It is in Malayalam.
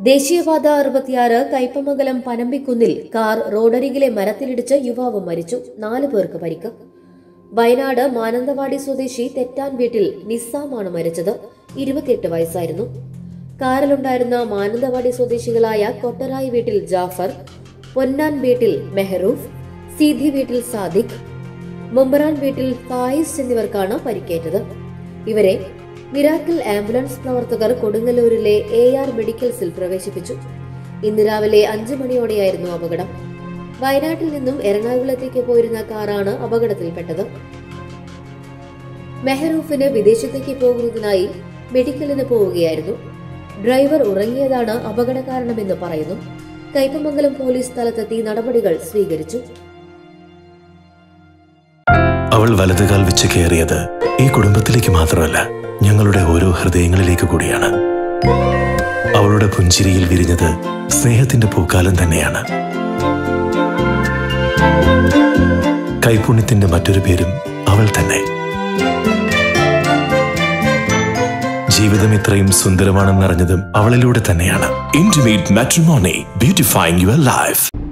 ദേശീയപാത അറുപത്തിയാറ് കയ്പമംഗലം പനമ്പിക്കുന്നിൽ കാർ റോഡരികിലെ മരത്തിലിടിച്ച് യുവാവ് മരിച്ചു നാല് പേർക്ക് പരിക്ക് വയനാട് മാനന്തവാടി സ്വദേശി തെറ്റാൻ വീട്ടിൽ നിസ്സാമാണ് മരിച്ചത് ഇരുപത്തിയെട്ട് വയസ്സായിരുന്നു കാറിലുണ്ടായിരുന്ന മാനന്തവാടി സ്വദേശികളായ കൊട്ടറായി വീട്ടിൽ ജാഫർ പൊന്നാൻ വീട്ടിൽ മെഹറൂഫ് സീധി വീട്ടിൽ സാദിഖ് മുമ്പറാൻ വീട്ടിൽ ഫായിസ് എന്നിവർക്കാണ് പരിക്കേറ്റത് ഇവരെ മിറാക്കിൾ ആംബുലൻസ് പ്രവർത്തകർ കൊടുങ്ങല്ലൂരിലെ എ ആർ മെഡിക്കൽസിൽ പ്രവേശിപ്പിച്ചു ഇന്ന് രാവിലെ അഞ്ചു മണിയോടെയായിരുന്നു അപകടം വയനാട്ടിൽ നിന്നും എറണാകുളത്തേക്ക് പോയിരുന്ന കാറാണ് അപകടത്തിൽപ്പെട്ടത് മെഹറൂഫിന് വിദേശത്തേക്ക് പോകുന്നതിനായി മെഡിക്കലിന് പോവുകയായിരുന്നു ഡ്രൈവർ ഉറങ്ങിയതാണ് അപകട കാരണമെന്ന് പറയുന്നു കൈപ്പമംഗലം പോലീസ് സ്ഥലത്തെത്തി നടപടികൾ സ്വീകരിച്ചു അവൾ വലതുകാൽ വെച്ച് കയറിയത് ഈ കുടുംബത്തിലേക്ക് മാത്രമല്ല ഞങ്ങളുടെ ഓരോ ഹൃദയങ്ങളിലേക്ക് കൂടിയാണ് അവളുടെ പുഞ്ചിരിയിൽ വിരിഞ്ഞത് സ്നേഹത്തിന്റെ പൂക്കാലം തന്നെയാണ് കൈപുണ്യത്തിന്റെ മറ്റൊരു പേരും അവൾ തന്നെ ജീവിതം ഇത്രയും സുന്ദരമാണെന്നറിഞ്ഞതും അവളിലൂടെ തന്നെയാണ് intimate matrimony beautifying your life